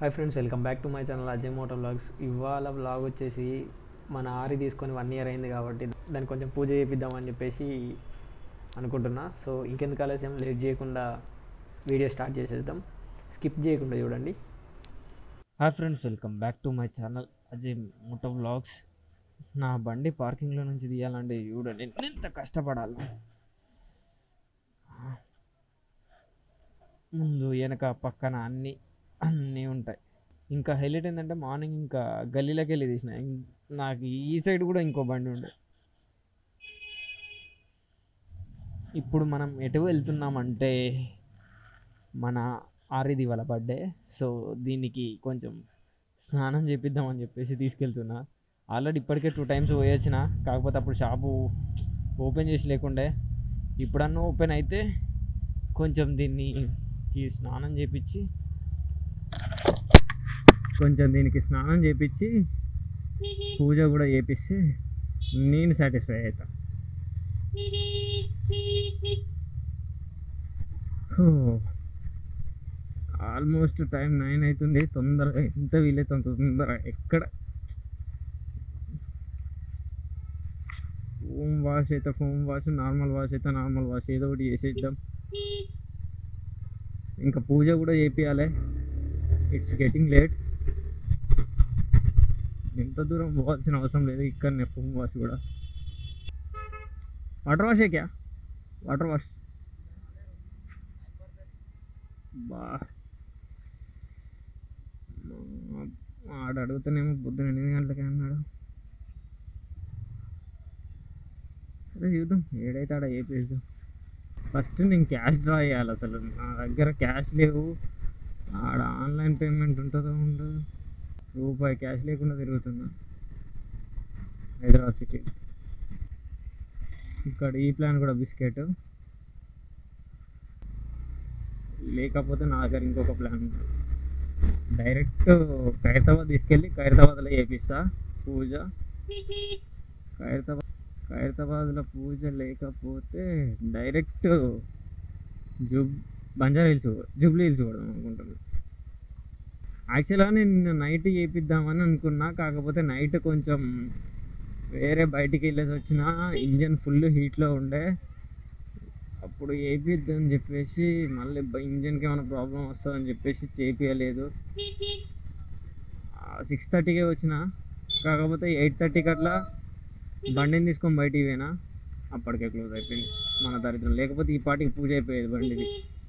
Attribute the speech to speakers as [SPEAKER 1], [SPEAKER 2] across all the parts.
[SPEAKER 1] Hi friends welcome back to my channel Ajay moto vlogs ఇవాళ vlog వచ్చేసి మన ఆరి తీసుకొని వన్ ఇయర్ అయింది కాబట్టి దానికి కొంచెం పూజ చేపిద్దామని చెప్పేసి అనుకుంటున్నా సో ఇంకెందుకు ఆలస్యం లేట్ చేయకుండా వీడియో స్టార్ట్ చేసేద్దాం స్కిప్ చేయకుండా చూడండి hi friends welcome back to my channel Ajay moto vlogs నా బండి పార్కింగ్లో నుంచి తీయాలంటే చూడండి ఎంత కష్టపడాలి ముందు వెనక పక్కన అన్నీ అన్నీ ఉంటాయి ఇంకా హైలైట్ ఏంటంటే మార్నింగ్ ఇంకా గల్లీలోకి వెళ్ళి తీసిన ఇం- నాకు ఈ సైడ్ కూడా ఇంకో బండి ఉండే ఇప్పుడు మనం ఎటు వెళ్తున్నామంటే మన ఆరిది వాళ్ళ బర్త్డే సో దీనికి కొంచెం స్నానం చేపిద్దామని చెప్పేసి తీసుకెళ్తున్నా ఆల్రెడీ ఇప్పటికే టూ టైమ్స్ పోయొచ్చిన కాకపోతే అప్పుడు షాపు ఓపెన్ చేసి లేకుండే ఇప్పుడన్నా ఓపెన్ అయితే కొంచెం దీన్ని ఈ స్నానం చేపించి కొంచెం దీనికి స్నానం చేపించి పూజ కూడా చేపిస్తే నేను సాటిస్ఫై అవుతా ఆల్మోస్ట్ టైం నైన్ అవుతుంది తొందరగా ఎంత వీలైతే అంత తొందరగా ఎక్కడ ఫోమ్ వాష్ అయితే ఫోమ్ వాష్ నార్మల్ వాష్ అయితే నార్మల్ వాష్ ఏదో ఒకటి చేసేద్దాం ఇంకా పూజ కూడా చేపియాలి ఇట్స్ గెటింగ్ లేట్ ఎంత దూరం పోవాల్సిన అవసరం లేదు ఇక్కడ ఫోమ్ వాష్ కూడా వాటర్ వాష్ క్యా వాటర్ వాష్ బా ఆడ అడుగుతానేమో పొద్దున ఎనిమిది గంటలకే అన్నాడు సరే చూద్దాం ఏడైతే ఆడ చేపిద్దాం ఫస్ట్ నేను క్యాష్ డ్రా చేయాలి అసలు నా దగ్గర క్యాష్ లేవు ఆడ ఆన్లైన్ పేమెంట్ ఉంటుందో ఉండదు రూపాయి క్యాష్ లేకుండా తిరుగుతున్నా హైదరాబాద్ సిటీ ఇక్కడ ఈ ప్లాన్ కూడా బిస్కెట్ లేకపోతే నా దగ్గర ఇంకొక ప్లాన్ ఉంది డైరెక్ట్ ఖైరతాబాద్ తీసుకెళ్ళి ఖైరతాబాద్లో చేపిస్తా పూజ ఖైరతాబాద్ ఖైరతాబాద్లో పూజ లేకపోతే డైరెక్ట్ జుబ్ బంజారా హిల్స్ జూబ్లీ హిల్స్ కూడా అనుకుంటున్నాను యాక్చువల్గా నేను నిన్న నైట్ చేపిద్దామని అనుకున్నా కాకపోతే నైట్ కొంచెం వేరే బయటికి వెళ్ళేసి వచ్చిన ఇంజన్ ఫుల్ హీట్లో ఉండే అప్పుడు చేపిద్దని చెప్పేసి మళ్ళీ ఇంజన్కి ఏమైనా ప్రాబ్లం వస్తుందని చెప్పేసి చేపియలేదు సిక్స్ థర్టీకే వచ్చిన కాకపోతే ఎయిట్ థర్టీకి అట్లా బండిని తీసుకొని బయటికి పోయినా అప్పటికే క్లోజ్ అయిపోయింది మన దరిద్రం లేకపోతే ఈ పాటికి పూజ అయిపోయేది బండిది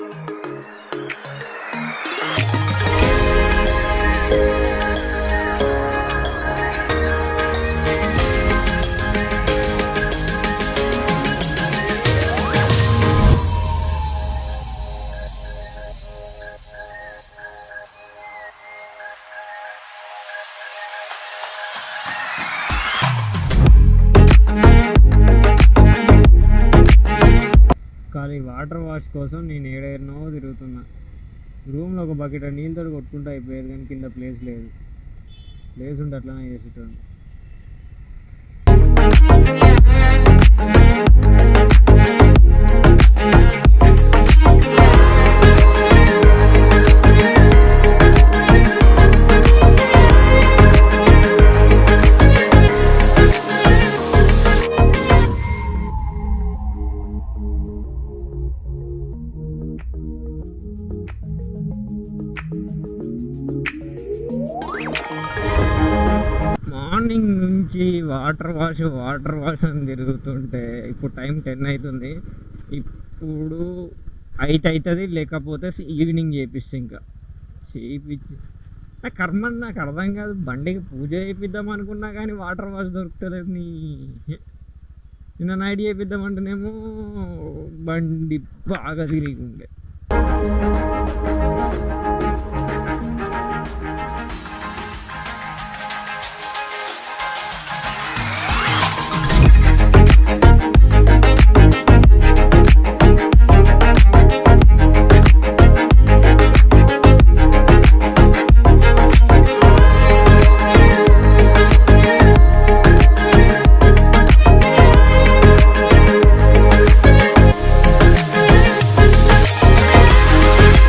[SPEAKER 1] కానీ వాటర్ వాష్ కోసం నేను ఏడేనో తిరుగుతున్నా రూమ్లో ఒక బకెట్ నీళ్ళతో కొట్టుకుంటూ అయిపోయేది కానీ కింద ప్లేస్ లేదు ప్లేస్ ఉంటే అట్లానే చేసేటోడు మార్నింగ్ నుంచి వాటర్ వాష్ వాటర్ వాష్ అని తిరుగుతుంటే ఇప్పుడు టైం టెన్ అవుతుంది ఇప్పుడు ఎయిట్ అవుతుంది లేకపోతే ఈవినింగ్ చేపిస్తే ఇంకా చేయించి నా కర్మ నాకు అర్థం కాదు బండికి పూజ చేపిద్దాం అనుకున్నా కానీ వాటర్ వాష్ దొరుకుతలేదు నీ నిన్న నైట్ చేపిద్దామంటేనేమో బండి బాగా తిరిగి ఉండే
[SPEAKER 2] Thank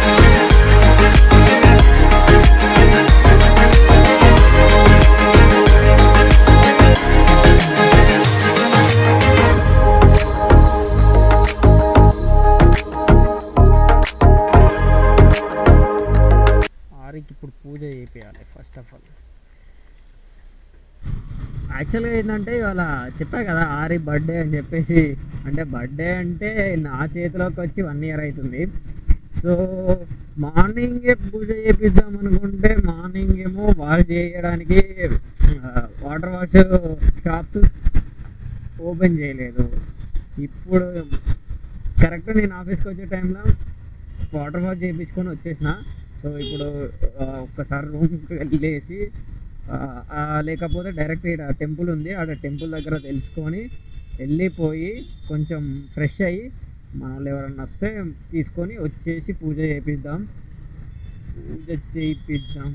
[SPEAKER 1] యాక్చువల్గా ఏంటంటే ఇవాళ చెప్పా కదా ఆరి బర్త్డే అని చెప్పేసి అంటే బర్త్డే అంటే నా చేతిలోకి వచ్చి వన్ ఇయర్ అవుతుంది సో మార్నింగే పూజ చేపిద్దాం అనుకుంటే మార్నింగ్ ఏమో వాష్ చేయడానికి వాటర్ వాష్ షాప్స్ ఓపెన్ చేయలేదు ఇప్పుడు కరెక్ట్ నేను ఆఫీస్కి వచ్చే టైంలో వాటర్ వాష్ చేయించుకొని వచ్చేసిన సో ఇప్పుడు ఆ, ఒక్కసారి రూమ్కి వెళ్ళేసి ఆ, ఆ, లేకపోతే డైరెక్ట్ ఇక్కడ టెంపుల్ ఉంది ఆడ టెంపుల్ దగ్గర తెలుసుకొని వెళ్ళిపోయి కొంచెం ఫ్రెష్ అయ్యి మన వాళ్ళు ఎవరన్నా వస్తే తీసుకొని వచ్చేసి పూజ చేపిద్దాం పూజ చేయిద్దాం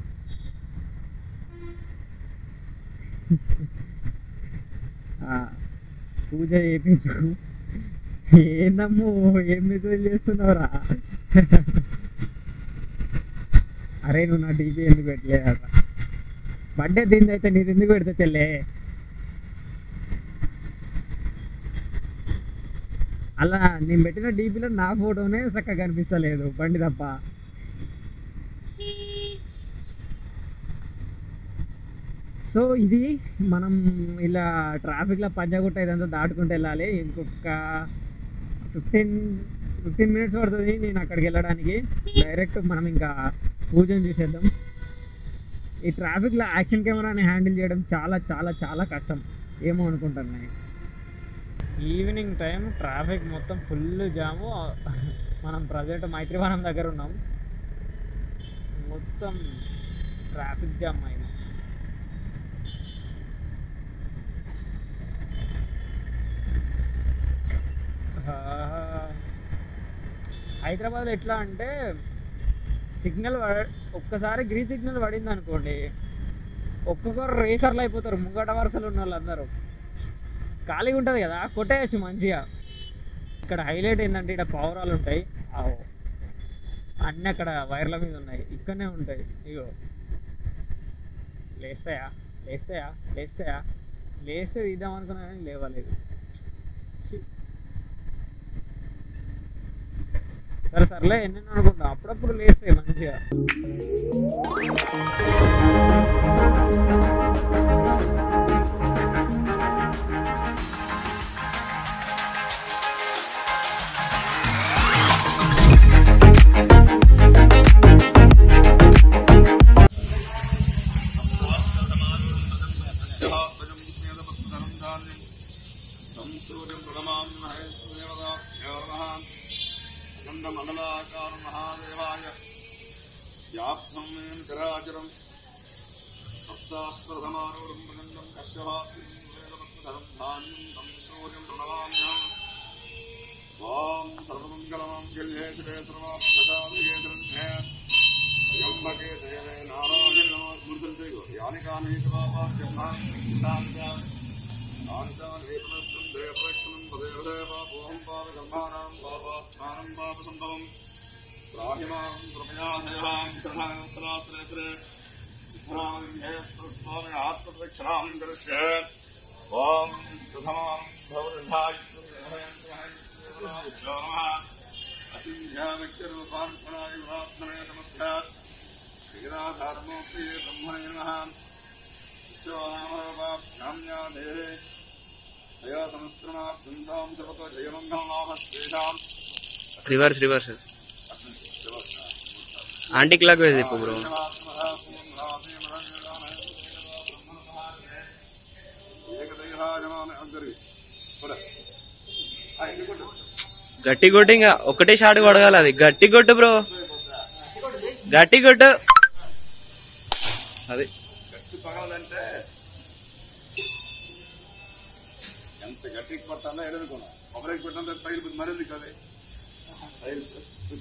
[SPEAKER 1] ఆ, పూజ చేపిద్దాం ఏందమ్మో ఏం మెసేజ్ చేస్తున్నావురా అరే నువ్వు నా డీపీ ఎందుకు పెట్టలేదట బర్త్డే దీని అయితే నీది ఎందుకు పెడతా చెల్లే అలా నేను పెట్టిన డీపీలో నా ఫోటోనే చక్కగా కనిపిస్తలేదు బండి తప్ప సో ఇది మనం ఇలా ట్రాఫిక్లో పంజాగుట్ట ఇదంతా దాటుకుంటూ వెళ్ళాలి ఇంకొక ఫిఫ్టీన్ ఫిఫ్టీన్ మినిట్స్ పడుతుంది నేను అక్కడికి వెళ్ళడానికి డైరెక్ట్ మనం ఇంకా పూజను చూసేద్దాం ఈ ట్రాఫిక్లో యాక్షన్ కెమెరాని హ్యాండిల్ చేయడం చాలా చాలా చాలా కష్టం ఏమో అనుకుంటాను నేను ఈవినింగ్ టైం ట్రాఫిక్ మొత్తం ఫుల్ జాము మనం ప్రజెంట్ మైత్రివనం దగ్గర ఉన్నాం మొత్తం ట్రాఫిక్ జామ్ అయింది హైదరాబాద్లో ఎట్లా అంటే సిగ్నల్ ఒక్కసారి గ్రీన్ సిగ్నల్ పడింది అనుకోండి ఒక్కొక్కరు రేసర్లు అయిపోతారు ముంగట వరుసలు ఉన్న వాళ్ళందరూ ఖాళీగా ఉంటుంది కదా కొట్టేయచ్చు మంచిగా ఇక్కడ హైలైట్ ఏంటంటే ఇక్కడ పౌరాలు ఉంటాయి ఆవో. అన్నీ అక్కడ వైర్ల మీద ఉన్నాయి ఇక్కడనే ఉంటాయి ఇగో లేస్తాయా లేస్తాయా లేస్తాయా లేస్తే తీద్దాం అనుకున్నా కానీ లేవలేదు ఛీ. సరే సర్లే ఎన్నెన్నో అనుకుంటా అప్పుడప్పుడు లేస్తాయి మంచిగా
[SPEAKER 2] ధ్వజం స్మేదపత్రం ధాన్యం తం సూర్యం ప్రణమామ్యహే దేవతాభ్యో నమః అఖండమండలాకారం మహాదేవాయ వ్యాప్తం మేన చరాచరం సప్తాస్త్రసమారూఢం ప్రచండం కశ్యపాత్రం వేదపత్రం ధాన్యం తం సూర్యం ప్రణమామ్యహం ఓం సర్వమంగళమాంగళ్యే శివే సర్వార్థసాధకే శరణ్యే त्र्यंबके देवे नारायण नमस्मृतन्ते यानि कानि च पापाभ्यन्तानि कान्तानि वेदनस्सन्धे प्रक्षणं तदेव देवापोऽहं पापकर्माणां पापात्मानं पापसम्भवम् त्राहि मां कृपया देवां शरणाश्रयश्रे सिद्धरामहेस्तुस्वामि आत्मप्रक्षणां करिष्ये ॐ प्रथमां भवदधाय अतिध्यामित्यरूपान्तराय गुणात्मने नमस्ते శ్రీరాధారమూర్తి బ్రహ్మణే నమః విశ్వనామరూపాభ్యామ్యాదే దయా సంస్కృణాభ్యంసాం సర్వతో జయమంగళనామ Sriram
[SPEAKER 3] reverse reverse anti clock వేసి చెప్పు బ్రో
[SPEAKER 2] ఏకదైరాజమాన అందరి కూడా
[SPEAKER 3] గట్టి కొట్టు ఇంకా ఒకటే షాట్ కొడగాలి అది గట్టి కొట్టు బ్రో గట్టి కొట్టు అది
[SPEAKER 2] గట్టి పగలంటే ఎంత గట్టికి కొట్టాలో ఎడనుకున్నా కొబ్బరికి కొట్టినంత తగిలిపోతుంది మరింది కదా టైల్స్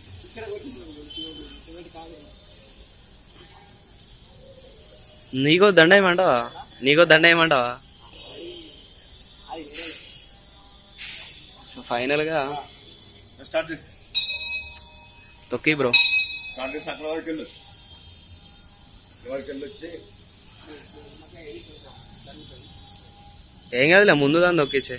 [SPEAKER 3] నీకో దండ ఏమంటావా నీకో దండ ఏమంటావా సో ఫైనల్ గా
[SPEAKER 2] స్టార్ట్ చేసి
[SPEAKER 3] తొక్కి బ్రో
[SPEAKER 2] స్టార్ట్ చేసి అక్కడ వరకు వెళ్ళు ఎవరికి వెళ్ళి వచ్చి
[SPEAKER 3] ఏం కాదులే ముందు దాన్ని తొక్కిచ్చే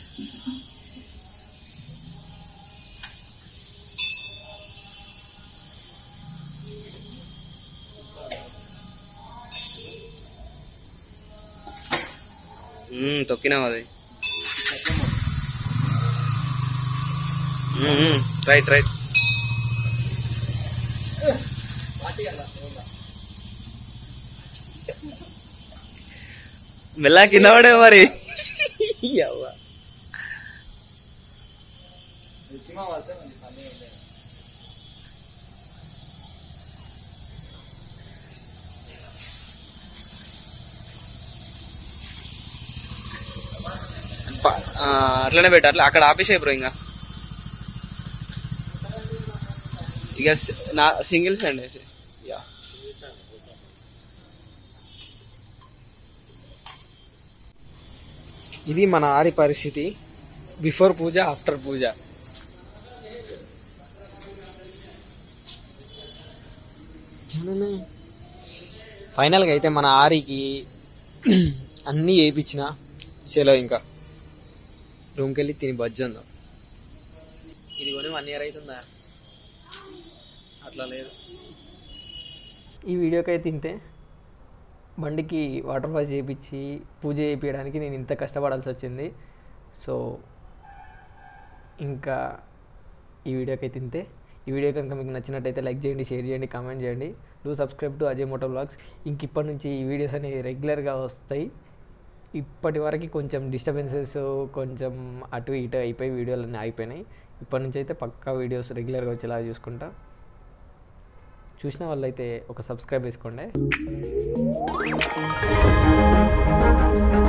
[SPEAKER 3] తొక్కినావు అది రైట్ రైట్ మెల్లా కింద పడే మరి యవ్వ. ప- ఆ, అట్లనే పెట్టు అట్లా అక్కడ ఆపేసే బ్రో ఇంకా ఇక సి- నా సింగిల్ స్టాండ్ వేసి యా ఇది మన ఆరి పరిస్థితి బిఫోర్ పూజ ఆఫ్టర్ పూజ ఫైనల్గా అయితే మన ఆరికి అన్నీ వేయించిన చలో ఇంకా రూమ్కి వెళ్ళి తిని బజ్జందాం ఇది కొని వన్ ఇయర్ అవుతుందా అట్లా లేదు
[SPEAKER 1] ఈ వీడియోకి అయితే ఇంతే బండికి వాటర్ వాష్ చేయించి పూజ చేయించడానికి నేను ఇంత కష్టపడాల్సి వచ్చింది సో ఇంకా ఈ వీడియోకి అయితే ఇంతే ఈ వీడియో కనుక మీకు నచ్చినట్టయితే లైక్ చేయండి షేర్ చేయండి కామెంట్ చేయండి do subscribe to Ajay moto blogs ఇంక ఇప్పటి నుంచి ఈ వీడియోస్ అనేవి రెగ్యులర్గా వస్తాయి ఇప్పటి వరకు కొంచెం డిస్టర్బెన్సెస్ కొంచెం అటు ఇటు అయిపోయి వీడియోలు అన్నీ అయిపోయినాయి ఇప్పటి నుంచి అయితే పక్కా వీడియోస్ రెగ్యులర్గా వచ్చేలా చూసుకుంటా చూసిన వాళ్ళైతే ఒక సబ్స్క్రైబ్ చేసుకోండి